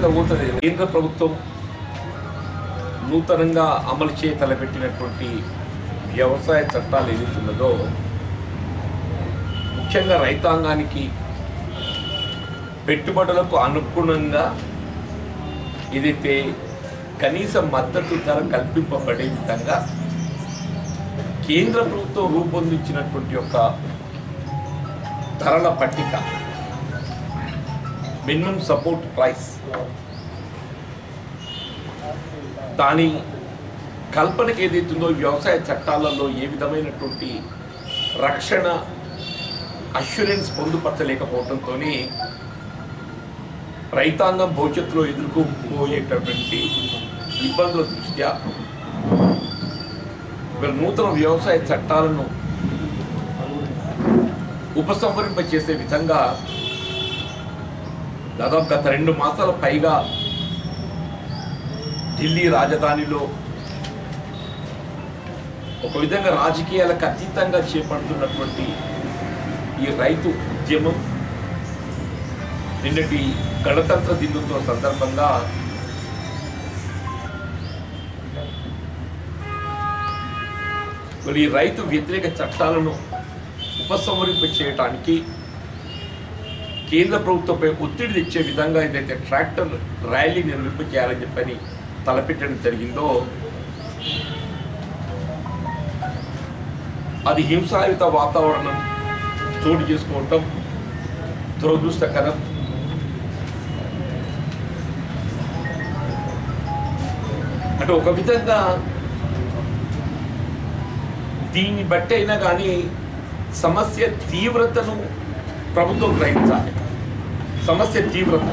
పోతుంది కేంద్ర ప్రభుత్వం నూతనంగా అమలు చేయ తలపెట్టినటువంటి వ్యవసాయ చట్టాలు ఏదైతున్నదో ముఖ్యంగా రైతాంగానికి పెట్టుబడులకు అనుగుణంగా ఏదైతే కనీస మద్దతు ధర కల్పింపబడే విధంగా కేంద్ర ప్రభుత్వం రూపొందించినటువంటి యొక్క ధరల పట్టిక మినిమం సపోర్ట్ ప్రైస్ దాని కల్పనకి ఏదైతుందో వ్యవసాయ చట్టాలలో ఏ విధమైనటువంటి రక్షణ అష్యూరెన్స్ పొందుపరచలేకపోవడంతో రైతాంగం భవిష్యత్తులో ఎదుర్కోబోయేటటువంటి ఇబ్బందుల దృష్ట్యా వీరు నూతన వ్యవసాయ చట్టాలను ఉపసంహరింప చేసే విధంగా దాదాపు గత రెండు మాసాల పైగా ఢిల్లీ రాజధానిలో ఒక విధంగా రాజకీయాలకు అతీతంగా చేపడుతున్నటువంటి ఈ రైతు ఉద్యమం నిన్నటి గణతంత్ర దినోత్సవ సందర్భంగా మరి ఈ రైతు వ్యతిరేక చట్టాలను ఉపసంహరింప చేయడానికి కేంద్ర ప్రభుత్వంపై ఒత్తిడి తెచ్చే విధంగా ఏదైతే ట్రాక్టర్ ర్యాలీ నిర్వహింప చేయాలని చెప్పని తలపెట్టడం జరిగిందో అది హింసాయుత వాతావరణం చోటు చేసుకోవటం దురదృష్టకరం అంటే ఒక విధంగా దీన్ని బట్టి అయినా కానీ సమస్య తీవ్రతను ప్రభుత్వం గ్రహించాలి సమస్య తీవ్రత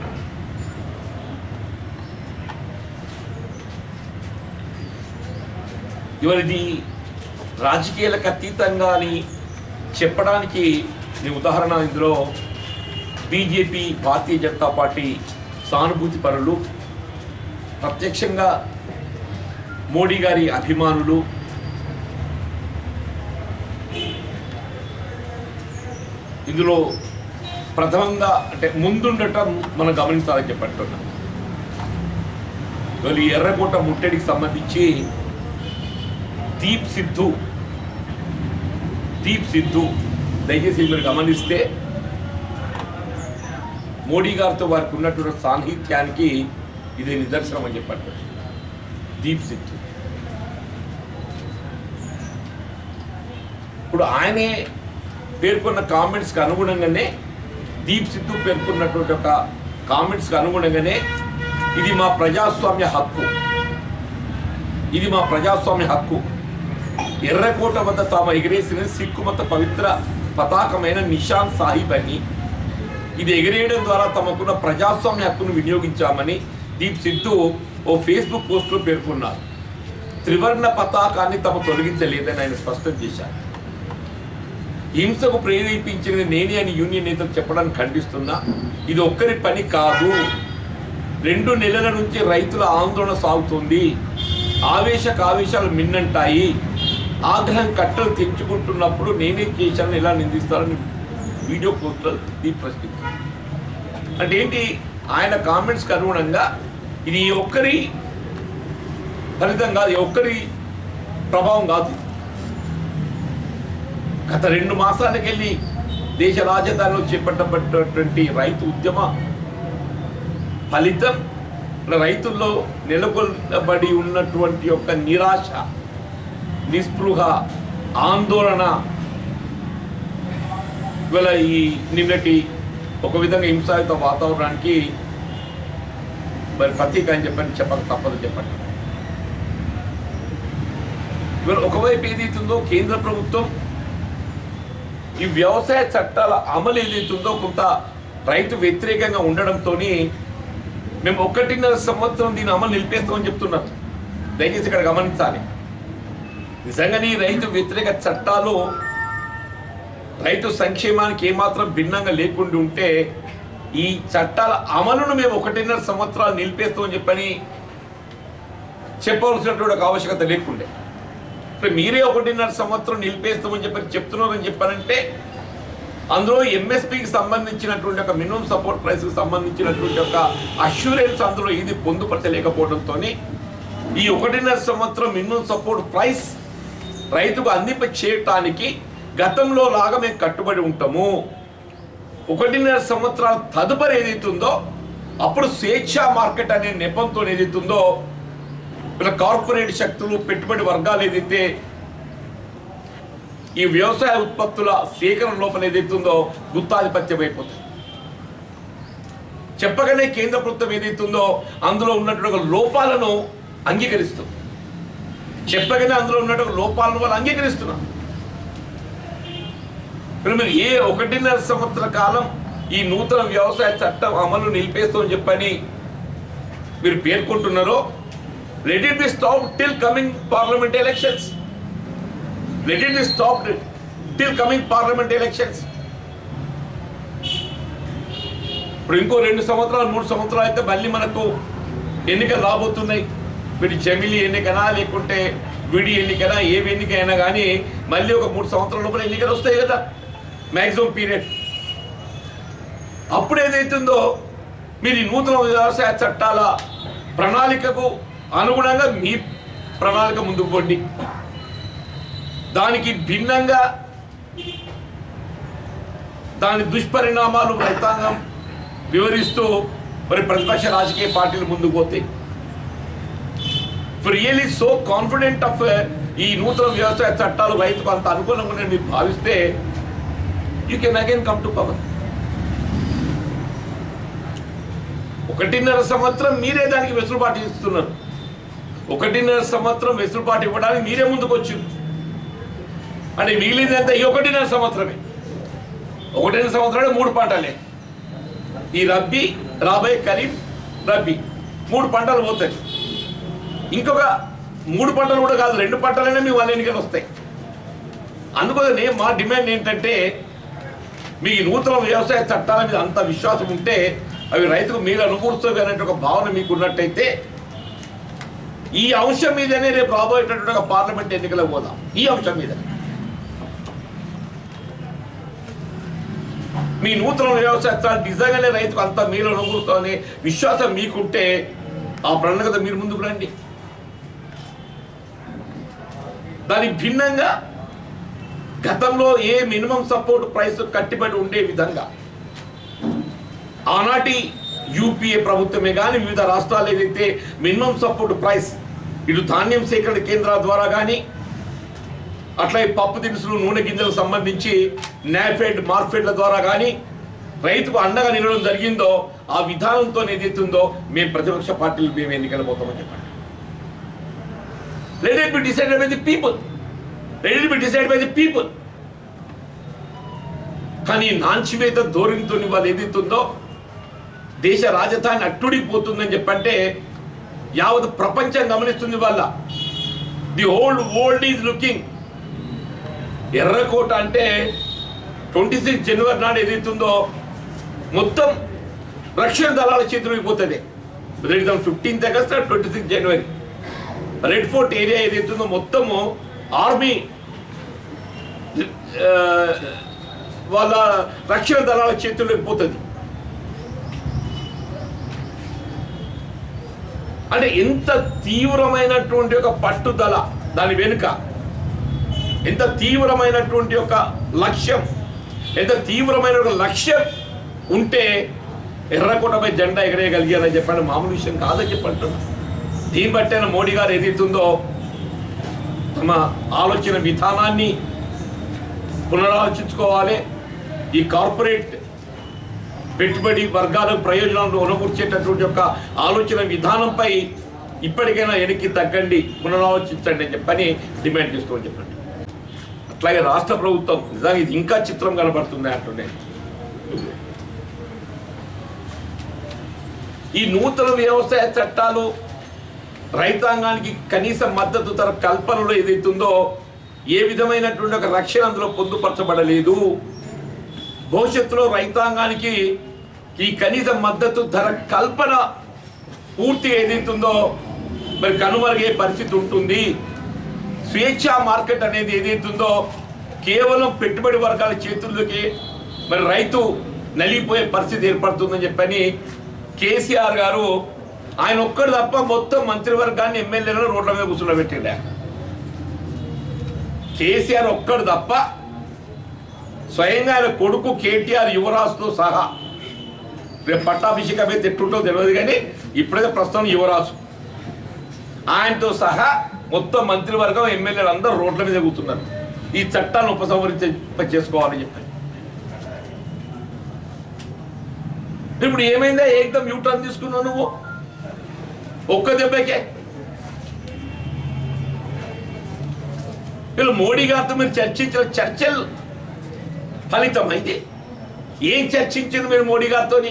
ఇవాళ ఇది రాజకీయాలకు అతీతంగా అని చెప్పడానికి నీ ఉదాహరణ ఇందులో బీజేపీ భారతీయ జనతా పార్టీ సానుభూతి పరులు ప్రత్యక్షంగా మోడీ గారి అభిమానులు ఇందులో ప్రథమంగా అంటే ముందుండటం మనం గమనించాలని చెప్పంటున్నాం ఈ ఎర్రకోట ముట్టడికి సంబంధించి దీప్ సిద్ధు దీప్ సిద్ధు దయచేసి మీరు గమనిస్తే మోడీ గారితో వారికి ఉన్నటువంటి సాన్నిహిత్యానికి ఇది నిదర్శనం అని చెప్పండి దీప్ సిద్ధు ఇప్పుడు ఆయనే పేర్కొన్న కామెంట్స్కి అనుగుణంగానే దీప్ సిద్ధు పేర్కొన్నటువంటి ఒక కామెంట్స్కి అనుగుణంగానే ఇది మా ప్రజాస్వామ్య హక్కు ఇది మా ప్రజాస్వామ్య హక్కు ఎర్రకోట వద్ద తాము ఎగిరేసిన సిక్కు మత పవిత్ర పతాకమైన నిషాన్ సాహిబ్ అని ఇది ఎగిరేయడం ద్వారా తమకున్న ప్రజాస్వామ్య హక్కును వినియోగించామని దీప్ సిద్ధు ఓ ఫేస్బుక్ పోస్ట్లో పేర్కొన్నారు త్రివర్ణ పతాకాన్ని తమ తొలగించలేదని ఆయన స్పష్టం చేశారు హింసకు ప్రేరేపించినది నేనే అని యూనియన్ నేతలు చెప్పడానికి ఖండిస్తున్నా ఇది ఒక్కరి పని కాదు రెండు నెలల నుంచి రైతుల ఆందోళన సాగుతుంది ఆవేశక ఆవేశాలు మిన్నంటాయి ఆగ్రహం కట్టలు తెంచుకుంటున్నప్పుడు నేనే చేశానని ఎలా నిందిస్తారని వీడియో పోస్టర్ ఈ ప్రశ్నించారు అంటే ఏంటి ఆయన కామెంట్స్కి అనుగుణంగా ఇది ఈ ఒక్కరి ఫలితం కాదు ఈ ఒక్కరి ప్రభావం కాదు గత రెండు మాసాలకు వెళ్ళి దేశ రాజధానిలో చేపట్టబడినటువంటి రైతు ఉద్యమ ఫలితం రైతుల్లో నెలకొల్పబడి ఉన్నటువంటి యొక్క నిరాశ నిస్పృహ ఆందోళన ఇవాళ ఈ నిన్నటి ఒక విధంగా హింసాయుత వాతావరణానికి మరి ప్రతీక అని చెప్పని చెప్పక తప్పదు చెప్పండి ఇవాళ ఒకవైపు ఏదైతుందో కేంద్ర ప్రభుత్వం ఈ వ్యవసాయ చట్టాల అమలు ఏదైతుందో కొంత రైతు వ్యతిరేకంగా ఉండడంతో మేము ఒకటిన్నర సంవత్సరం దీని అమలు నిలిపేస్తామని చెప్తున్నాం దయచేసి ఇక్కడ గమనించాలి నిజంగానే ఈ రైతు వ్యతిరేక చట్టాలు రైతు సంక్షేమానికి ఏమాత్రం భిన్నంగా లేకుండా ఉంటే ఈ చట్టాల అమలును మేము ఒకటిన్నర సంవత్సరాలు నిలిపేస్తామని చెప్పని చెప్పవలసినటువంటి ఒక ఆవశ్యకత లేకుండే ఇప్పుడు మీరే ఒకటిన్నర సంవత్సరం నిలిపేస్తామని చెప్పని చెప్తున్నారని చెప్పారంటే అందులో ఎంఎస్పికి సంబంధించినటువంటి ఒక మినిమం సపోర్ట్ ప్రైస్కి సంబంధించినటువంటి ఒక అష్యూరెన్స్ అందులో ఇది పొందుపరచలేకపోవడంతో ఈ ఒకటిన్నర సంవత్సరం మినిమం సపోర్ట్ ప్రైస్ రైతుకు అందింప చేయటానికి గతంలో లాగా మేము కట్టుబడి ఉంటాము ఒకటిన్నర సంవత్సరాల తదుపరి ఏదైతుందో అప్పుడు స్వేచ్ఛా మార్కెట్ అనే నెపంతో ఏదైతుందో ఇలా కార్పొరేట్ శక్తులు పెట్టుబడి వర్గాలు ఏదైతే ఈ వ్యవసాయ ఉత్పత్తుల సేకరణ లోపల ఏదైతుందో గుత్తాధిపత్యం అయిపోతుంది చెప్పగానే కేంద్ర ప్రభుత్వం ఏదైతుందో అందులో ఉన్నటువంటి ఒక లోపాలను అంగీకరిస్తుంది చెప్పగానే అందులో ఉన్నటువంటి లోపాలను వాళ్ళు అంగీకరిస్తున్నారు ఇప్పుడు మీరు ఏ ఒకటిన్నర సంవత్సర కాలం ఈ నూతన వ్యవసాయ చట్టం అమలు నిలిపేస్తామని చెప్పని మీరు పేర్కొంటున్నారో let it be stop till coming parliament elections let it be stop till coming parliament elections ఇప్పుడు ఇంకో రెండు సంవత్సరాలు మూడు సంవత్సరాలు అయితే మళ్ళీ మనకు ఎన్నికలు రాబోతున్నాయి వీటి జమిలి ఎన్నికనా లేకుంటే విడి ఎన్నికనా ఏవి ఎన్నికైనా కానీ మళ్ళీ ఒక మూడు సంవత్సరాల లోపల ఎన్నికలు వస్తాయి కదా మ్యాక్సిమం పీరియడ్ అప్పుడు ఏదైతుందో మీరు ఈ నూతన వ్యవసాయ చట్టాల ప్రణాళికకు అనుగుణంగా మీ ప్రణాళిక ముందుకు పోండి దానికి భిన్నంగా దాని దుష్పరిణామాలు రైతాంగం వివరిస్తూ మరి ప్రతిపక్ష రాజకీయ పార్టీలు ముందుకు పోతాయి రియలీ సో కాన్ఫిడెంట్ ఆఫ్ ఈ నూతన వ్యవసాయ చట్టాలు రైతుకు అంత అనుకూలంగా ఉన్నాయని మీరు భావిస్తే you can again come to power ఒకటిన్నర సంవత్సరం మీరే దానికి వెసులుబాటు ఇస్తున్నారు ఒకటిన్నర సంవత్సరం వెసులుబాటు ఇవ్వడానికి మీరే ముందుకు వచ్చింది అంటే మిగిలిందంతా ఈ ఒకటిన్నర సంవత్సరమే ఒకటిన్నర సంవత్సరాలు మూడు పంటలే ఈ రబ్బీ రాబోయే ఖరీఫ్ రబ్బీ మూడు పంటలు పోతాయి ఇంకొక మూడు పంటలు కూడా కాదు రెండు పంటలైనా మీ వాళ్ళ ఎన్నికలు వస్తాయి అందుకోసమే మా డిమాండ్ ఏంటంటే మీ నూతన వ్యవసాయ చట్టాల మీద అంత విశ్వాసం ఉంటే అవి రైతుకు మీరు అనుకూలుస్తుంది అనే ఒక భావన మీకు ఉన్నట్టయితే ఈ అంశం మీదనే రేపు రాబోయేటటువంటి ఒక పార్లమెంట్ ఎన్నికలకు పోదాం ఈ అంశం మీద మీ నూతన వ్యవసాయ చట్టాలు నిజంగానే రైతుకు అంత మీరు అనుకూలుస్తామనే విశ్వాసం మీకుంటే ఆ ప్రణాళిక మీరు ముందుకు రండి దానికి భిన్నంగా గతంలో ఏ మినిమం సపోర్ట్ ప్రైస్ కట్టిబడి ఉండే విధంగా ఆనాటి యూపీఏ ప్రభుత్వమే కానీ వివిధ రాష్ట్రాలు ఏదైతే మినిమం సపోర్ట్ ప్రైస్ ఇటు ధాన్యం సేకరణ కేంద్రాల ద్వారా కానీ అట్లా ఈ పప్పు దినుసులు నూనె గింజలకు సంబంధించి నాఫెడ్ మార్ఫెడ్ల ద్వారా కానీ రైతుకు అండగా నిలవడం జరిగిందో ఆ విధానంతో ఏదైతుందో మేము ప్రతిపక్ష పార్టీలు మేము ఎన్నికలు పోతామని చెప్పండి let it be decided by the people let it be decide by the people కానీ నాంచివేత ధోరణితో వాళ్ళు ఏదైతుందో దేశ రాజధాని అట్టుడిపోతుందని చెప్పంటే యావత్ ప్రపంచం గమనిస్తుంది వాళ్ళ the old world is looking ఎర్రకోట అంటే ట్వంటీ సిక్స్ జనవరి నాడు ఏదైతుందో మొత్తం రక్షణ దళాల చేతులకు పోతుంది fifteenth August twenty six January Red Fort area ఏదైతుందో మొత్తము ఆర్మీ ఆ, వాళ్ళ రక్షణ దళాల చేతుల్లోకి పోతుంది అంటే ఎంత తీవ్రమైనటువంటి ఒక పట్టుదల దాని వెనుక ఎంత తీవ్రమైనటువంటి ఒక లక్ష్యం ఎంత తీవ్రమైన ఒక లక్ష్యం ఉంటే ఎర్రకోటపై జెండా ఎగరేయగలిగారని చెప్పండి మామూలు విషయం కాదని చెప్పంటున్నా దీన్ని బట్టైన మోడీ గారు ఏదైతుందో తమ ఆలోచన విధానాన్ని పునరాలోచించుకోవాలి ఈ కార్పొరేట్ పెట్టుబడి వర్గాలకు ప్రయోజనాలను ఉనకూర్చేటటువంటి యొక్క ఆలోచన విధానంపై ఇప్పటికైనా వెనక్కి తగ్గండి పునరాలోచించండి అని చెప్పని డిమాండ్ చేస్తూ చెప్పండి అట్లాగే రాష్ట్ర ప్రభుత్వం నిజంగా ఇది ఇంకా చిత్రం కనబడుతుంది అంటుండే ఈ నూతన వ్యవసాయ చట్టాలు రైతాంగానికి కనీస మద్దతు ధర కల్పనలో ఏదైతుందో ఏ విధమైనటువంటి ఒక రక్షణ అందులో పొందుపరచబడలేదు భవిష్యత్తులో రైతాంగానికి ఈ కనీస మద్దతు ధర కల్పన పూర్తిగా ఏదైతుందో మరి కనుమరుగే పరిస్థితి ఉంటుంది స్వేచ్ఛా మార్కెట్ అనేది ఏదైతుందో కేవలం పెట్టుబడి వర్గాల చేతుల్లోకి మరి రైతు నలిగిపోయే పరిస్థితి ఏర్పడుతుందని చెప్పని కేసీఆర్ గారు ఆయన ఒక్కడు తప్ప మొత్తం మంత్రివర్గాన్ని ఎమ్మెల్యేలను రోడ్ల మీద కూర్చుండబెట్టిండే కేసీఆర్ ఒక్కడు తప్ప స్వయంగా ఆయన కొడుకు కేటీఆర్ యువరాజుతో సహా రేపు పట్టాభిషేకం అయితే ఎట్టుంటో తెలియదు కానీ ఇప్పుడైతే ప్రస్తుతం యువరాజు ఆయనతో సహా మొత్తం మంత్రివర్గం ఎమ్మెల్యేలు అందరూ రోడ్ల మీద కూర్చున్నారు ఈ చట్టాలను ఉపసంహరించ చేసుకోవాలని చెప్పారు ఇప్పుడు ఏమైందా ఏకదం యూటర్న్ తీసుకున్నావు నువ్వు ఒక్క దెబ్బకే వీళ్ళు మోడీ గారితో మీరు చర్చించిన చర్చలు ఫలితం అయితే ఏం చర్చించింది మీరు మోడీ గారితోని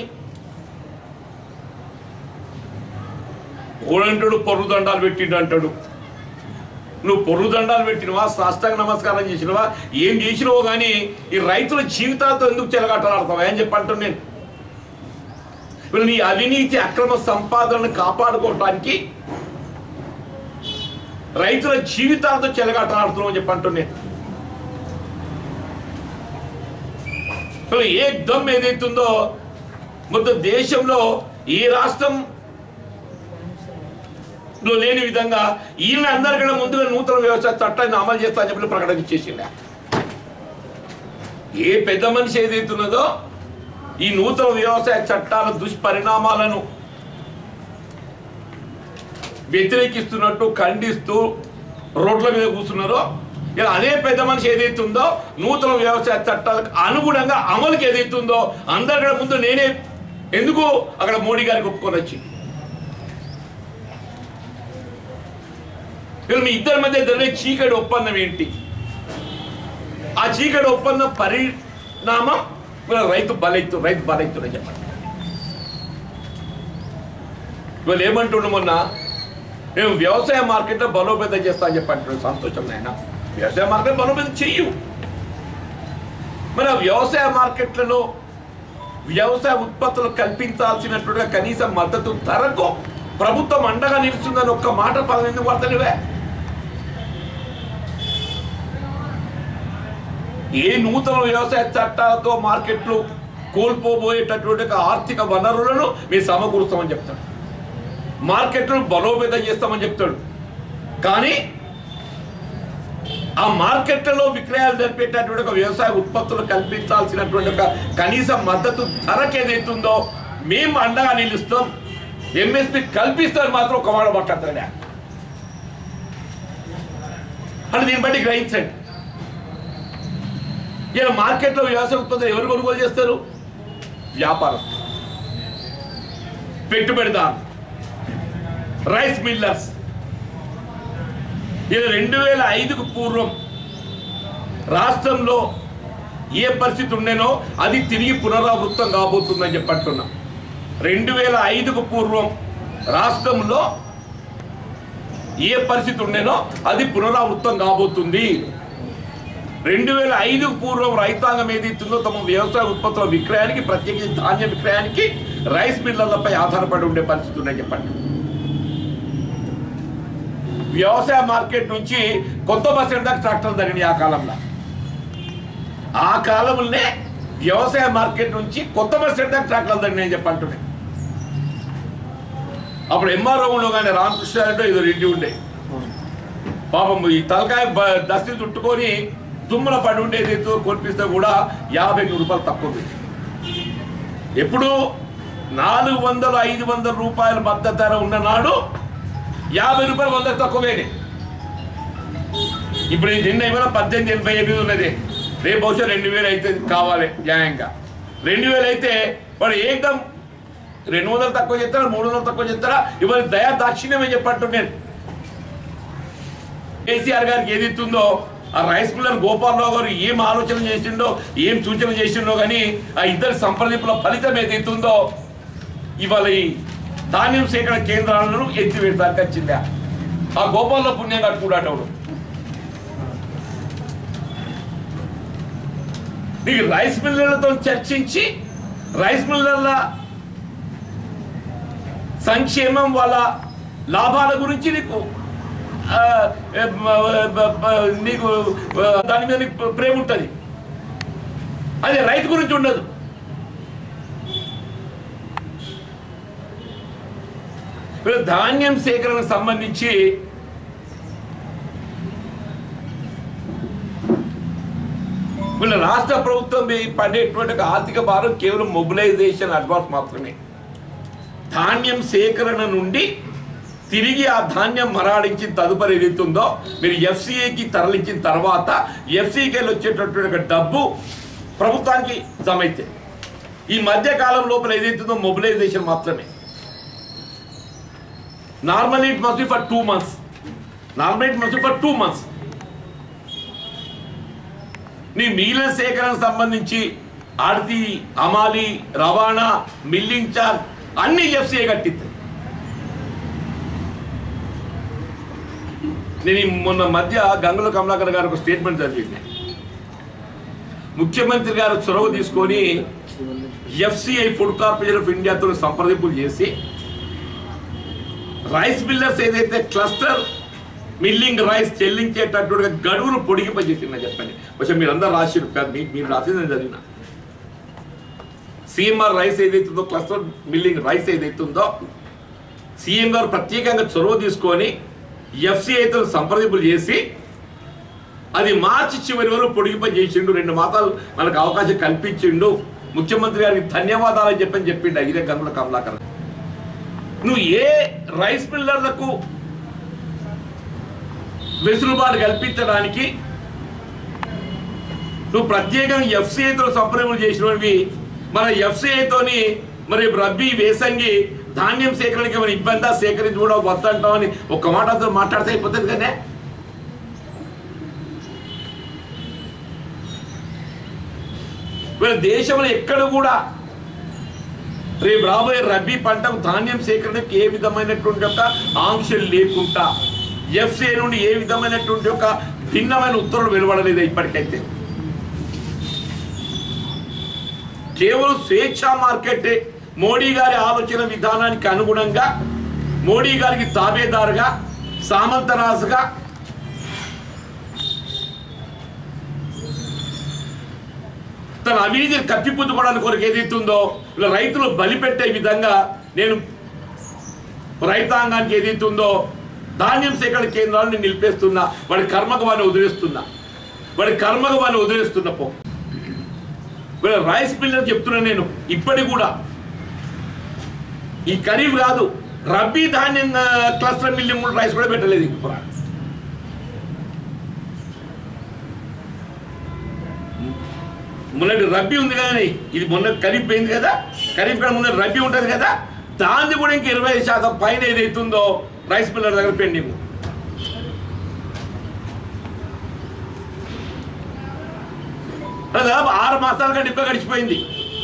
ఓడంటాడు పొర్రు దండాలు పెట్టిండు అంటాడు నువ్వు పొర్రు దండాలు పెట్టినవా సాష్టాంగ నమస్కారం చేసినవా ఏం చేసినవో కానీ ఈ రైతుల జీవితాలతో ఎందుకు చెలగాటలాడతావా అని చెప్పి అంటాను నేను ఇప్పుడు నీ అవినీతి అక్రమ సంపాదనను కాపాడుకోవటానికి రైతుల జీవితాలతో చెలగాటలాడుతున్నావు అని చెప్పి అంటాను నేను ఇప్పుడు ఏ దమ్ ఏదైతుందో మొత్తం దేశంలో ఈ రాష్ట్రం లో లేని విధంగా ఈయన అందరికన్నా ముందుగా నూతన వ్యవసాయ చట్టాన్ని అమలు చేస్తా అని చెప్పి ప్రకటన చేసిండ ఏ పెద్ద మనిషి ఏదైతున్నదో ఈ నూతన వ్యవసాయ చట్టాల దుష్పరిణామాలను వ్యతిరేకిస్తున్నట్టు ఖండిస్తూ రోడ్ల మీద కూర్చున్నారో ఇలా అదే పెద్ద మనిషి ఏదైతే ఉందో నూతన వ్యవసాయ చట్టాలకు అనుగుణంగా అమలుకి ఏదైతే ఉందో అందరికన్నా ముందు నేనే ఎందుకు అక్కడ మోడీ గారికి ఒప్పుకొని వచ్చి వీళ్ళు మీ ఇద్దరి మధ్య జరిగే చీకటి ఒప్పందం ఏంటి ఆ చీకటి ఒప్పందం పరిణామం వీళ్ళ రైతు బలైతు రైతు బలైతుడని చెప్పండి వీళ్ళు ఏమంటుండ్రు మొన్న మేము వ్యవసాయ మార్కెట్లో బలోపేతం చేస్తా అని చెప్పి అంటున్నాడు సంతోషం నాయన వ్యవసాయ మార్కెట్ బలోపేతం చెయ్యు మరి ఆ వ్యవసాయ మార్కెట్లలో వ్యవసాయ ఉత్పత్తులు కల్పించాల్సినట్టుగా కనీస మద్దతు ధరకు ప్రభుత్వం అండగా నిలుస్తుందని ఒక్క మాట పదం ఎందుకు వాడతలేవే ఏ నూతన వ్యవసాయ చట్టాలతో మార్కెట్లు కోల్పోబోయేటటువంటి ఒక ఆర్థిక వనరులను మేము సమకూరుస్తామని చెప్తాడు మార్కెట్లను బలోపేతం చేస్తామని చెప్తాడు కానీ ఆ మార్కెట్లలో విక్రయాలు జరిపేటటువంటి ఒక వ్యవసాయ ఉత్పత్తులు కల్పించాల్సినటువంటి ఒక కనీస మద్దతు ధరకు ఏదైతుందో మేము అండగా నిలుస్తాం ఎంఎస్పి కల్పిస్తారు మాత్రం ఒక మాట మాట్లాడతాడా అంటే దీన్ని బట్టి గ్రహించండి ఇలా మార్కెట్లో వ్యవసాయ ఉత్పత్తులు ఎవరు కొనుగోలు చేస్తారు వ్యాపారం పెట్టుబడిదారు రైస్ మిల్లర్స్ ఇది రెండు వేల ఐదుకు పూర్వం రాష్ట్రంలో ఏ పరిస్థితి ఉండేనో అది తిరిగి పునరావృతం కాబోతుందని చెప్పంటున్నా రెండు వేల ఐదుకు పూర్వం రాష్ట్రంలో ఏ పరిస్థితి ఉండేనో అది పునరావృతం కాబోతుంది రెండు వేల ఐదుకు పూర్వం రైతాంగం ఏదైతుందో తమ వ్యవసాయ ఉత్పత్తుల విక్రయానికి ప్రత్యేకించి ధాన్య విక్రయానికి రైస్ మిల్లర్లపై ఆధారపడి ఉండే పరిస్థితి ఉందని చెప్పండి వ్యవసాయ మార్కెట్ నుంచి కొత్త బస్ స్టాండ్ దాకా ట్రాక్టర్లు తగినాయి ఆ కాలంలో ఆ కాలంలోనే వ్యవసాయ మార్కెట్ నుంచి కొత్త బస్ స్టాండ్ దాకా ట్రాక్టర్లు తగినాయి చెప్పంటున్నాయి అప్పుడు ఎంఆర్ఓలో కానీ రామకృష్ణ అంటే ఇది రెడ్డి ఉండే పాపం ఈ తలకాయ బ- దస్తి చుట్టుకొని తుమ్మల పడి ఉండేది ఏదో కొనిపిస్తే కూడా యాభై రూపాయలు తక్కువ ఉంది. ఎప్పుడు నాలుగు వందలు ఐదు వందల రూపాయల మద్దతు ధర ఉన్న నాడు యాభై రూపాయలు వంద తక్కువేనే ఇప్పుడు ఈ నిన్న ఏమైనా పద్దెనిమిది ఎనభై ఎనిమిది ఉన్నది రేపు బహుశా రెండు వేలు అయితే కావాలి న్యాయంగా రెండు వేలు అయితే వాడు ఏకదం రెండు వందలు తక్కువ చెప్తారా మూడు వందలు తక్కువ చెప్తారా ఇవాళ దయా దాక్షిణ్యమే చెప్పట్టు నేను కేసీఆర్ గారికి ఏది ఇస్తుందో ఆ రైస్ మిల్లర్ గోపాలరావు గారు ఏం ఆలోచన చేసిండో ఏం సూచన చేసిండో కానీ ఆ ఇద్దరి సంప్రదింపుల ఫలితం ఏది ఇస్తుందో ఇవాళ ఈ ధాన్యం సేకరణ కేంద్రాలను ఎత్తివేయడానికి వచ్చిందా ఆ గోపాలలో పుణ్యం కట్టుకున్నాడు నీకు రైస్ మిల్లర్లతో చర్చించి రైస్ మిల్లర్ల సంక్షేమం వాళ్ళ లాభాల గురించి నీకు ఆ, ఏ, మ, బ, బ, నీకు ఆ, దాని మీద నీకు ప్రేమ ఉంటుంది అది రైతు గురించి ఉండదు వీళ్ళు ధాన్యం సేకరణకు సంబంధించి వీళ్ళ రాష్ట్ర ప్రభుత్వం మీద పడేటువంటి ఒక ఆర్థిక భారం కేవలం మొబిలైజేషన్ అడ్వాన్స్ మాత్రమే ధాన్యం సేకరణ నుండి తిరిగి ఆ ధాన్యం మరాడించిన తదుపరి ఏదైతుందో మీరు ఎఫ్సిఏకి తరలించిన తర్వాత ఎఫ్సిఐకి వచ్చేటటువంటి ఒక డబ్బు ప్రభుత్వానికి జమ అయితే ఈ మధ్య కాలం లోపల ఏదైతుందో మొబిలైజేషన్ మాత్రమే normal it must be for two months normal it must be for two months నీ మిగిలిన సేకరణకు సంబంధించి ఆడతి అమాలి రవాణా మిల్లింగ్ చార్జ్ అన్ని ఎఫ్సిఐ కట్టిద్ది నేను ఈ మొన్న మధ్య గంగుల కమలాకర్ గారు ఒక స్టేట్మెంట్ చదివింది ముఖ్యమంత్రి గారు చొరవ తీసుకొని ఎఫ్సిఐ ఫుడ్ కార్పొరేషన్ ఆఫ్ ఇండియాతో సంప్రదింపులు చేసి రైస్ మిల్లర్స్ ఏదైతే క్లస్టర్ మిల్లింగ్ రైస్ చెల్లించేటటువంటి గడువును పొడిగింపజేసిందని చెప్పండి కొంచెం మీరు అందరు రాసిరు కాదు మీ- మీరు రాసింది నేను చదివిన సిఎంఆర్ రైస్ ఏదైతుందో క్లస్టర్ మిల్లింగ్ రైస్ ఏదైతుందో సీఎం గారు ప్రత్యేకంగా చొరవ తీసుకొని ఎఫ్సిఐతో సంప్రదింపులు చేసి అది మార్చి చివరి వరకు పొడిగింపజేసిండు రెండు మాసాలు మనకు అవకాశం కల్పించిండు ముఖ్యమంత్రి గారికి ధన్యవాదాలు అని చెప్పని చెప్పిండు ఇదే గంగుల కమలాకర్ నువ్వు ఏ రైస్ మిల్లర్లకు వెసులుబాటు కల్పించడానికి నువ్వు ప్రత్యేకంగా ఎఫ్సిఐతో సంప్రదింపులు చేసినవి మన ఎఫ్సిఐతోని మరి రబ్బీ వేసంగి ధాన్యం సేకరణకి ఏమైనా ఇబ్బందా సేకరించి కూడా వద్దంటామని ఒక మాటతో మాట్లాడితే అయిపోతుంది కానీ వీళ్ళ దేశంలో ఎక్కడ కూడా రేపు రాబోయే రబీ పంటకు ధాన్యం సేకరణకు ఏ విధమైనటువంటి యొక్క ఆంక్షలు లేకుండా ఎఫ్సిఐ నుండి ఏ విధమైనటువంటి యొక్క భిన్నమైన ఉత్తర్వులు వెలువడలేదు ఇప్పటికైతే కేవలం స్వేచ్ఛా మార్కెట్ మోడీ గారి ఆలోచన విధానానికి అనుగుణంగా మోడీ గారికి తాబేదారుగా సామంతరాజుగా తన అవినీతిని కప్పిపుచ్చుకోవడానికి కొరకు ఏదైతుందో ఇలా రైతులు బలిపెట్టే విధంగా నేను రైతాంగానికి ఏదైతుందో ధాన్యం సేకరణ కేంద్రాలను నిలిపేస్తున్నా వాడి కర్మకు వాడిని వదిలేస్తున్నా వాడి కర్మకు వాడిని వదిలేస్తున్నా పో వీళ్ళ రైస్ మిల్లర్ చెప్తున్నా నేను ఇప్పటికి కూడా ఈ ఖరీఫ్ కాదు రబీ ధాన్యం ఆ, క్లస్టర్ మిల్లింగ్ కూడా రైస్ కూడా పెట్టలేదు ఇప్పుడు మొన్నటి రబ్బీ ఉంది కానీ ఇది మొన్న ఖరీఫ్ పోయింది కదా ఖరీఫ్ కూడా ముందు రబ్బీ ఉంటుంది కదా దాన్ని కూడా ఇంక ఇరవై శాతం పైన ఏదైతుందో రైస్ మిల్లర్ దగ్గర పెండింగ్ దాదాపు ఆరు మాసాల కంటే ఎక్కువ గడిచిపోయింది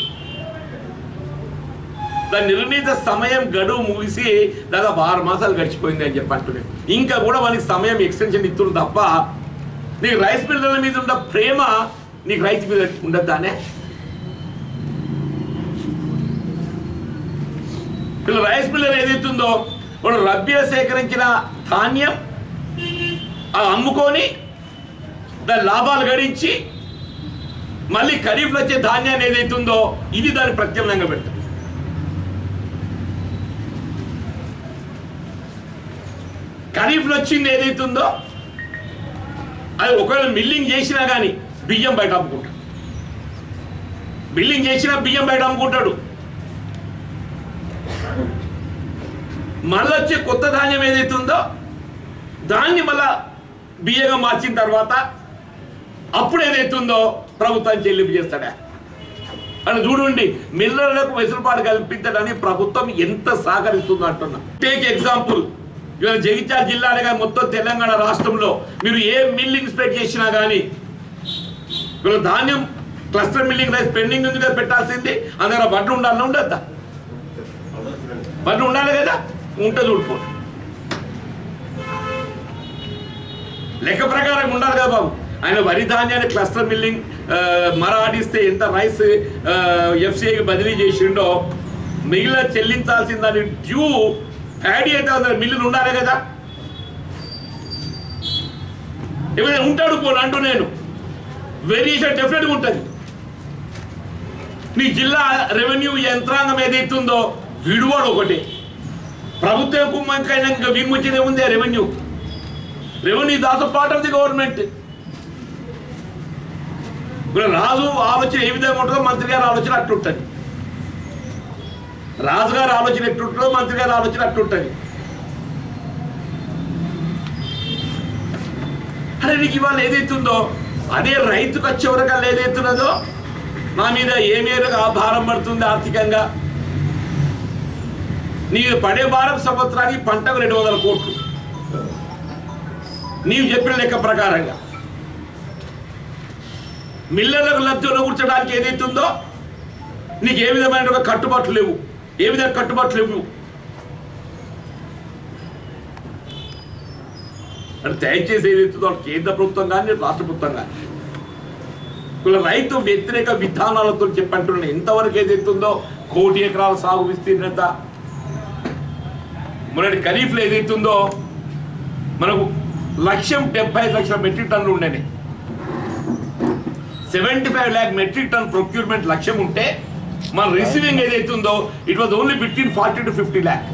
దాని నిర్ణీత సమయం గడువు ముగిసి దాదాపు ఆరు మాసాలు గడిచిపోయింది అని చెప్పి అంటున్నాను ఇంకా కూడా మనకి సమయం ఎక్స్టెన్షన్ ఇస్తుంది తప్ప నీకు రైస్ మిల్లర్ల మీద ఉన్న ప్రేమ నీకు రైతు మీద ఉండద్దానే వీళ్ళు రైస్ మిల్లర్ ఏదైతుందో వాడు రబ్బీలో సేకరించిన ధాన్యం అది అమ్ముకొని దాని లాభాలు గడించి మళ్ళీ ఖరీఫ్లో వచ్చే ధాన్యాన్ని ఏదైతుందో ఇది దాన్ని ప్రత్యామ్నాయంగా పెడతాడు ఖరీఫ్లో వచ్చింది ఏదైతుందో అది ఒకవేళ మిల్లింగ్ చేసినా కానీ బియ్యం బయట అమ్ముకుంటాడు బిల్లింగ్ చేసినా బియ్యం బయట అమ్ముకుంటాడు మళ్ళీ వచ్చే కొత్త ధాన్యం ఏదైతే ఉందో దాన్ని మళ్ళా బియ్యంగా మార్చిన తర్వాత అప్పుడు ఏదైతే ఉందో ప్రభుత్వాన్ని చెల్లింపు చేస్తాడా అని చూడండి మిల్లర్లకు వెసులుబాటు కల్పించడానికి ప్రభుత్వం ఎంత సహకరిస్తుందో అంటున్నా టేక్ ఎగ్జాంపుల్ ఇవాళ జగిత్యాల జిల్లానే కానీ మొత్తం తెలంగాణ రాష్ట్రంలో మీరు ఏ మిల్ ఇన్స్పెక్ట్ చేసినా కానీ ఇవాళ ధాన్యం క్లస్టర్ మిల్లింగ్ రైస్ పెండింగ్ ఉంది కదా పెట్టాల్సింది అందులో బట్టలు ఉండాలని ఉండద్దా బట్టలు ఉండాలి కదా ఉంటే చూడుకో లెక్క ప్రకారం ఉండాలి కదా బాబు ఆయన వరి ధాన్యాన్ని క్లస్టర్ మిల్లింగ్ ఆ, మర ఆడిస్తే ఎంత రైస్ ఎఫ్సిఐకి బదిలీ చేసిండో మిగిలిన చెల్లించాల్సిన దాని డ్యూ ప్యాడీ అయితే అందులో మిల్లులు ఉండాలి కదా ఏమైనా ఉంటాడు పోను అంటూ నేను వేరియేషన్ డెఫినెట్గా ఉంటుంది నీ జిల్లా రెవెన్యూ యంత్రాంగం ఏదైతుందో విడువడు ఒకటి ప్రభుత్వం కుమ్మంకైనా ఇంకా విముచ్చిన ఉంది revenue revenue that's part of the government ఇప్పుడు రాజు ఆలోచన ఏ విధంగా ఉంటుందో మంత్రి గారి ఆలోచన అట్లుంటుంది రాజుగారి ఆలోచన ఎట్లుంటుందో మంత్రి గారి ఆలోచన అట్లుంటుంది అరే నీకు ఇవాళ ఏదైతుందో అదే రైతుకు వచ్చే వరకు ఏదైతున్నదో నా మీద ఏ మేరకు ఆ భారం పడుతుంది ఆర్థికంగా నీకు పడే భారం సంవత్సరానికి పంటకు రెండు వందల కోట్లు నీవు చెప్పిన లెక్క ప్రకారంగా మిల్లర్లకు లబ్ధిలో కూర్చోడానికి ఏదైతుందో నీకు ఏ విధమైన ఒక కట్టుబాట్లు లేవు ఏ విధంగా కట్టుబాట్లు లేవు అంటే దయచేసి ఏదైతుందో అటు కేంద్ర ప్రభుత్వం కానీ రాష్ట్ర ప్రభుత్వం కానీ వీళ్ళ రైతు వ్యతిరేక విధానాలతో చెప్పంటున్నాను ఎంతవరకు ఏదైతుందో కోటి ఎకరాల సాగు విస్తీర్ణత మొన్నటి ఖరీఫ్లో ఏదైతుందో మనకు లక్ష్యం డెబ్బై ఐదు లక్షల మెట్రిక్ టన్నులు ఉండేవి seventy five lakh metric ton procurement లక్ష్యం ఉంటే మన రిసీవింగ్ ఏదైతుందో it was only between forty to fifty lakh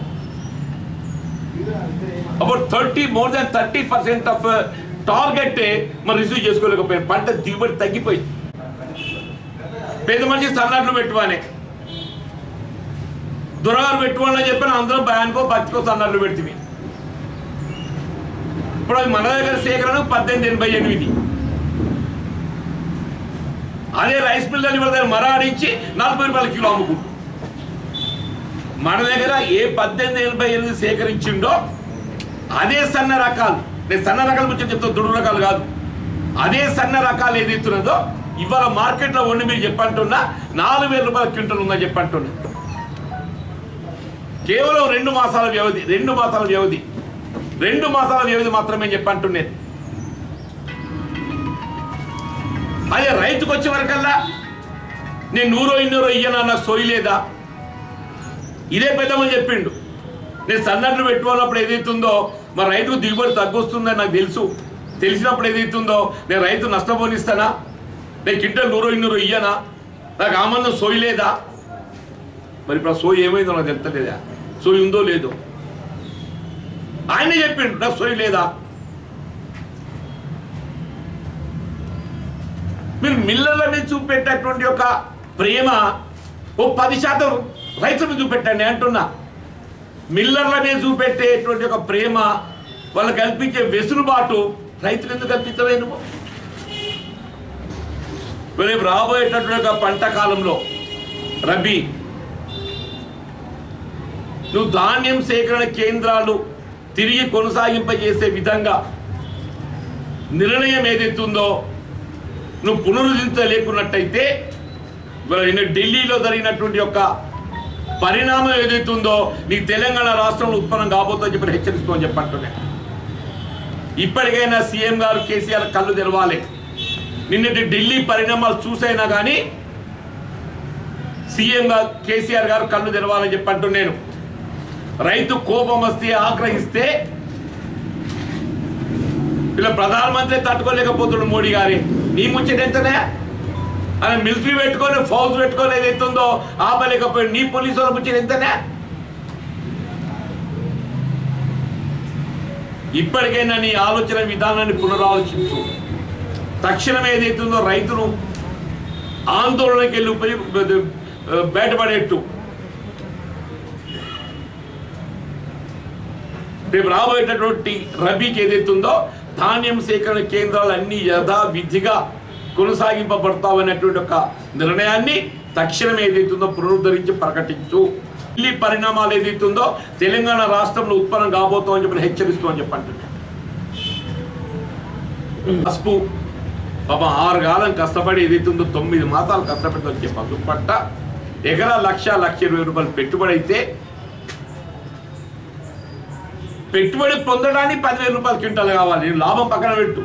about thirty more than thirty percent of target మనం రిసీవ్ చేసుకోలేకపోయాం పంట దిగుబడి తగ్గిపోయింది పేద మనిషి సన్నాట్లు పెట్టువానే దురగారు పెట్టుకోవాలని చెప్పిన అందరం భయానికో భక్తికో సన్నాట్లు పెడుతుంది ఇప్పుడు అది మన దగ్గర సేకరణ పద్దెనిమిది ఎనభై ఎనిమిది అదే రైస్ మిల్లర్ ఇవాళ దగ్గర మరాడించి నలభై రూపాయల కిలో అమ్ముకుంటు మన దగ్గర ఏ పద్దెనిమిది ఎనభై ఎనిమిది సేకరించిండో అదే సన్న రకాలు నేను సన్న రకాల గురించి చెప్తాను దుడు రకాలు కాదు అదే సన్న రకాలు ఏదైతున్నదో ఇవాళ మార్కెట్లో వండి మీరు చెప్పంటున్నా నాలుగు వేల రూపాయల క్వింటల్ ఉందని చెప్పంటున్నా కేవలం రెండు మాసాల వ్యవధి రెండు మాసాల వ్యవధి రెండు మాసాల వ్యవధి మాత్రమే చెప్పంటున్నాను అదే రైతుకు వచ్చే వరకల్లా నేను నూరో ఇన్నూరో ఇయ్యనా నాకు సోయి లేదా ఇదే పెద్దమని చెప్పిండు నేను సన్నట్లు పెట్టుకున్నప్పుడు ఏదైతుందో మా రైతుకు దిగుబడి తగ్గొస్తుందని నాకు తెలుసు తెలిసినప్పుడు ఏదైతుందో నేను రైతు నష్టపోనిస్తానా నేను కింటల్ నూరో ఇన్నూరో ఇయ్యనా నాకు ఆమందం సోయి లేదా మరి ఇప్పుడు ఆ సోయి ఏమైందో నాకు తెలుస్తలేదా సోయి ఉందో లేదో ఆయనే చెప్పిండు నాకు సోయి లేదా మీరు మిల్లర్ల మీద చూపెట్టేటువంటి ఒక ప్రేమ ఓ పది శాతం రైతుల మీద చూపెట్టండి అంటున్నా మిల్లర్ల మీద చూపెట్టేటువంటి ఒక ప్రేమ వాళ్ళు కల్పించే వెసులుబాటు రైతులు ఎందుకు కల్పించలే నువ్వు రేపు రాబోయేటటువంటి ఒక పంట కాలంలో రబీ నువ్వు ధాన్యం సేకరణ కేంద్రాలు తిరిగి కొనసాగింపజేసే విధంగా నిర్ణయం ఏదైతుందో నువ్వు పునరుద్ధరించలేకున్నట్టయితే ఇవాళ నిన్న ఢిల్లీలో జరిగినటువంటి యొక్క పరిణామం ఏదైతుందో నీకు తెలంగాణ రాష్ట్రంలో ఉత్పన్నం కాబోతుందని చెప్పి హెచ్చరిస్తూ అని చెప్పంటున్నా ఇప్పటికైనా సీఎం గారు కేసీఆర్ కళ్ళు తెరవాలి నిన్నటి ఢిల్లీ పరిణామాలు చూసైనా కానీ సీఎం గారు కేసీఆర్ గారు కళ్ళు తెరవాలని చెప్పంటూ నేను రైతు కోపం వస్తే ఆగ్రహిస్తే ఇలా ప్రధానమంత్రి తట్టుకోలేకపోతున్నాడు మోడీ గారి నీ ముచ్చట ఎంతనే ఆయన మిలిటరీ పెట్టుకొని ఫౌజ్ పెట్టుకొని ఏదైతే ఉందో ఆపలేకపోయాడు నీ పోలీసు వాళ్ళ ముచ్చట ఎంతనే ఇప్పటికైనా నీ ఆలోచన విధానాన్ని పునరాలోచించు తక్షణం ఏదైతుందో రైతును ఆందోళనకి వెళ్ళి ఉపయోగ బయటపడేట్టు రేపు రాబోయేటటువంటి రబీకి ఏదైతుందో ధాన్యం సేకరణ కేంద్రాలు అన్ని యథావిధిగా కొనసాగింపబడతామనేటువంటి ఒక నిర్ణయాన్ని తక్షణం ఏదైతుందో పునరుద్ధరించి ప్రకటించు ఢిల్లీ పరిణామాలు ఏదైతుందో తెలంగాణ రాష్ట్రంలో ఉత్పన్నం కాబోతామని చెప్పి హెచ్చరిస్తూ అని చెప్పంటున్నా పసుపు పాప ఆరు కాలం కష్టపడి ఏదైతుందో తొమ్మిది మాసాలు కష్టపడి వచ్చే పసుపు పట్ట ఎకరా లక్ష లక్ష ఇరవై రూపాయలు పెట్టుబడి అయితే పెట్టుబడి పొందడానికి పదివేల రూపాయలు క్వింటాలు కావాలి నేను లాభం పక్కన పెట్టు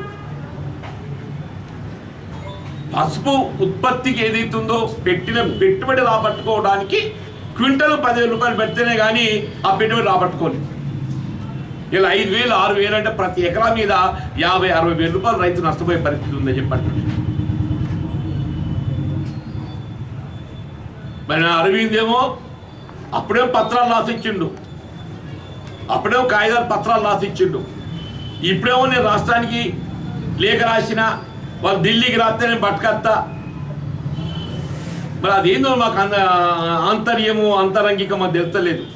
పసుపు ఉత్పత్తికి ఏదైతుందో పెట్టిన పెట్టుబడి రాబట్టుకోవడానికి క్వింటల్ పదివేల రూపాయలు పెడితేనే కానీ ఆ పెట్టుబడి రాబట్టుకోని ఇలా ఐదు వేలు ఆరు వేలు అంటే ప్రతి ఎకరా మీద యాభై అరవై వేల రూపాయలు రైతు నష్టపోయే పరిస్థితి ఉందని చెప్పండి మరి అరవింద్ ఏమో అప్పుడేమో పత్రాలు రాసిచ్చిండు అప్పుడేమో కాగితాలు పత్రాలు రాసిచ్చిండు ఇప్పుడేమో నేను రాష్ట్రానికి లేఖ రాసిన వాళ్ళు ఢిల్లీకి రాస్తే నేను పట్టుకత్తా మరి అదేందో మాకు అంద ఆంతర్యము అంతరంగిక మాకు తెలుస్తలేదు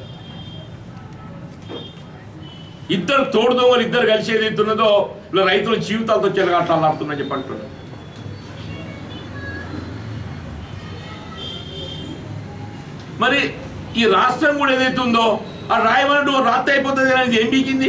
ఇద్దరు తోడు దొంగలు ఇద్దరు కలిసి ఏదైతే ఉన్నదో ఇలా రైతుల జీవితాలతో చెలగాట్లాడుతున్నా చెప్పి అంటున్నారు మరి ఈ రాష్ట్రం కూడా ఏదైతే ఉందో ఆ రాయమన్నట్టు ఓ రాస్తే అయిపోతుంది అనేది ఏం బీకింది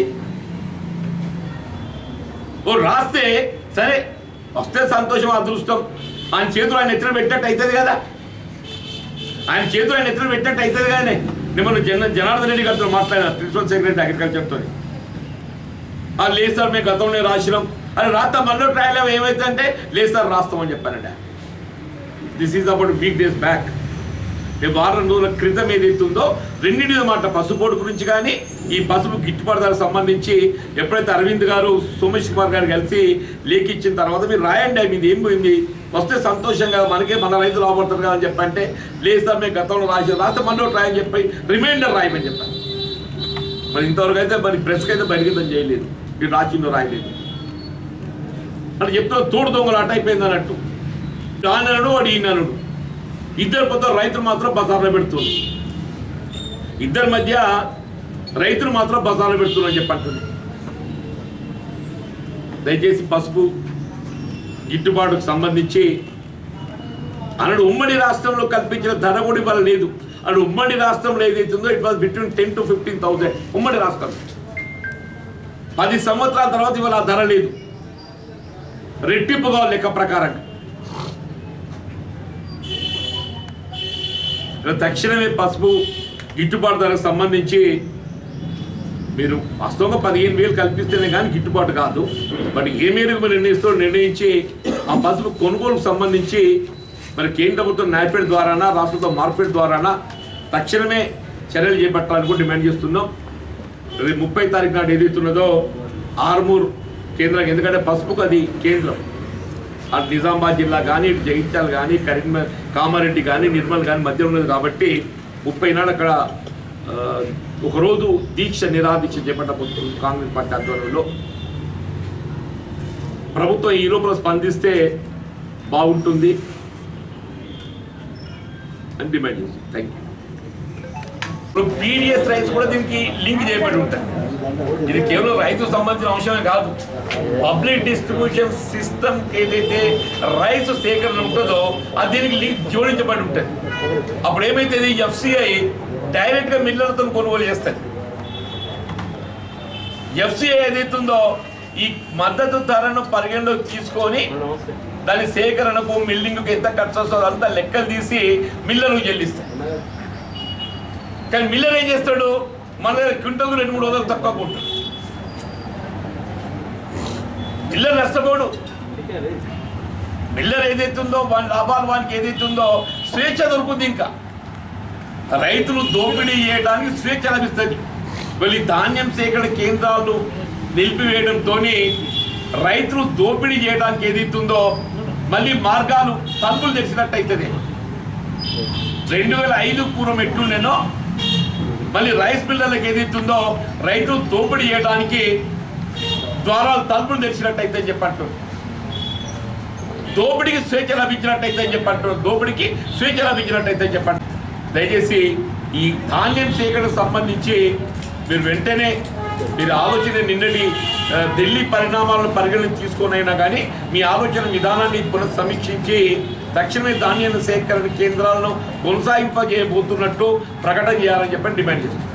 ఓ రాస్తే సరే వస్తే సంతోషం అదృష్టం ఆయన చేతులు ఆయన ఎత్తున పెట్టినట్టు అవుతుంది కదా ఆయన చేతులు ఆయన ఎత్తున పెట్టినట్టు అవుతుంది కానీ నేను జన జనార్దన్ రెడ్డి గారితో మాట్లాడిన ప్రిన్సిపల్ సెక్రటరీ అగ్రికల్చర్తో ఆ లేదు సార్ మేము గతంలో రాసినాం అని రాస్తా మళ్ళీ ట్రయల్ ఏమైతుందంటే లేదు సార్ రాస్తామని చెప్పానండి this is about week days back ఈ వారం రోజుల క్రితం ఏదైతే ఉందో రెండింటి మాట పసుపోటు గురించి కానీ ఈ పసుపు గిట్టుబాటు ధరకు సంబంధించి ఎప్పుడైతే అరవింద్ గారు సోమేష్ కుమార్ గారు కలిసి లేఖ ఇచ్చిన తర్వాత మీరు రాయండి అవి మీది ఏం పోయింది వస్తే సంతోషంగా మనకే మన రైతులు అవబడతారు కదా అని చెప్పంటే లేదు సార్ మేము గతంలో రాసి రాస్తే మనలో ట్రై అని చెప్పి రిమైండర్ రాయమని చెప్పాను మరి ఇంతవరకు అయితే మరి ప్రెస్కి అయితే బలిగితం చేయలేదు మీరు రాసిందో రాయలేదు అని చెప్తే తోడు దొంగలు అట్ అయిపోయింది అన్నట్టు దానడు వాడు ఈయనడు ఇద్దరు కొత్త రైతులు మాత్రం బజార్లో పెడుతున్నారు ఇద్దరి మధ్య రైతులు మాత్రం బజార్లో పెడుతున్నారు అని చెప్పంటుంది దయచేసి పసుపు గిట్టుబాటుకు సంబంధించి అన్నాడు ఉమ్మడి రాష్ట్రంలో కల్పించిన ధర కూడా ఇవాళ లేదు అన్నాడు ఉమ్మడి రాష్ట్రంలో ఏదైతుందో it was between ten to fifteen thousand ఉమ్మడి రాష్ట్రం పది సంవత్సరాల తర్వాత ఇవాళ ఆ ధర లేదు రెట్టింపుగా లెక్క ప్రకారంగా ఇలా తక్షణమే పసుపు గిట్టుబాటు ధరకు సంబంధించి మీరు వాస్తవంగా పదిహేను వేలు కల్పిస్తేనే కానీ గిట్టుబాటు కాదు బట్ ఏ మేరకు మీరు నిర్ణయిస్తూ నిర్ణయించి ఆ పసుపు కొనుగోలుకు సంబంధించి మరి కేంద్ర ప్రభుత్వం నాఫెడ్ ద్వారానా రాష్ట్ర ప్రభుత్వం మార్కెట్ ద్వారానా తక్షణమే చర్యలు చేపట్టాలని కూడా డిమాండ్ చేస్తున్నాం రేపు ముప్పై తారీఖు నాడు ఏదైతున్నదో ఆర్మూర్ కేంద్రం ఎందుకంటే పసుపుకు అది కేంద్రం అటు నిజామాబాద్ జిల్లా కానీ ఇటు జగిత్యాల కానీ కరీంనగర్ కామారెడ్డి కానీ నిర్మల్ కానీ మధ్య ఉన్నది కాబట్టి ముప్పై నాడు అక్కడ ఆ, ఒకరోజు దీక్ష నిరాదీక్ష చేపట్టబోతుంది కాంగ్రెస్ పార్టీ ఆధ్వర్యంలో ప్రభుత్వం ఈ లోపల స్పందిస్తే బాగుంటుంది అని డిమాండ్ చేస్తుంది థ్యాంక్ యూ ఇప్పుడు పీడిఎస్ రైస్ కూడా దీనికి లింక్ చేయబడి ఉంటాయి ఇది కేవలం రైతు సంబంధించిన అంశమే కాదు పబ్లిక్ డిస్ట్రిబ్యూషన్ సిస్టమ్ ఏదైతే రైస్ సేకరణ ఉంటుందో అది దీనికి లింక్ జోడించబడి ఉంటుంది అప్పుడు ఏమైతుంది ఎఫ్సిఐ డైరెక్ట్ గా మిల్లర్లతో కొనుగోలు చేస్తుంది ఎఫ్సిఐ ఏదైతుందో ఈ మద్దతు ధరను పరిగణలోకి తీసుకొని దాని సేకరణకు మిల్లింగ్కి ఎంత ఖర్చు వస్తుందో అంతా లెక్కలు తీసి మిల్లర్కు చెల్లిస్తాయి కానీ మిల్లర్ ఏం చేస్తాడు మన దగ్గర క్వింటల్ రెండు మూడు వందలు తక్కువ కొంటాడు మిల్లర్ నష్టపోడు మిల్లర్ ఏదైతే ఉందో వాని లాభాలు వానికి ఏదైతే ఉందో స్వేచ్ఛ దొరుకుతుంది ఇంకా రైతులు దోపిడీ చేయడానికి స్వేచ్ఛ లభిస్తుంది వెళ్ళి ధాన్యం సేకరణ కేంద్రాలు నిలిపివేయడంతో రైతులు దోపిడీ చేయడానికి ఏదైతే ఉందో మళ్ళీ మార్గాలు తలుపులు తెరిచినట్టు అవుతుంది రెండు వేల ఐదు పూర్వం ఎట్లుండేనో మళ్ళీ రైస్ మిల్లర్లకు ఏదైతుందో రైతులు దోపిడీ చేయడానికి ద్వారాలు తలుపులు తెరిచినట్టయితే చెప్పంటు దోపిడికి స్వేచ్ఛ లభించినట్టయితే చెప్పంటు దోపిడికి స్వేచ్ఛ లభించినట్టయితే చెప్పండి దయచేసి ఈ ధాన్యం సేకరణకు సంబంధించి మీరు వెంటనే మీరు ఆలోచన నిన్నటి ఆ, ఢిల్లీ పరిణామాలను పరిగణన తీసుకొనైనా కానీ మీ ఆలోచన విధానాన్ని పునఃసమీక్షించి తక్షణమే ధాన్యం సేకరణ కేంద్రాలను కొనసాగింపజేయబోతున్నట్టు ప్రకటన చేయాలని చెప్పని డిమాండ్ చేస్తున్నాం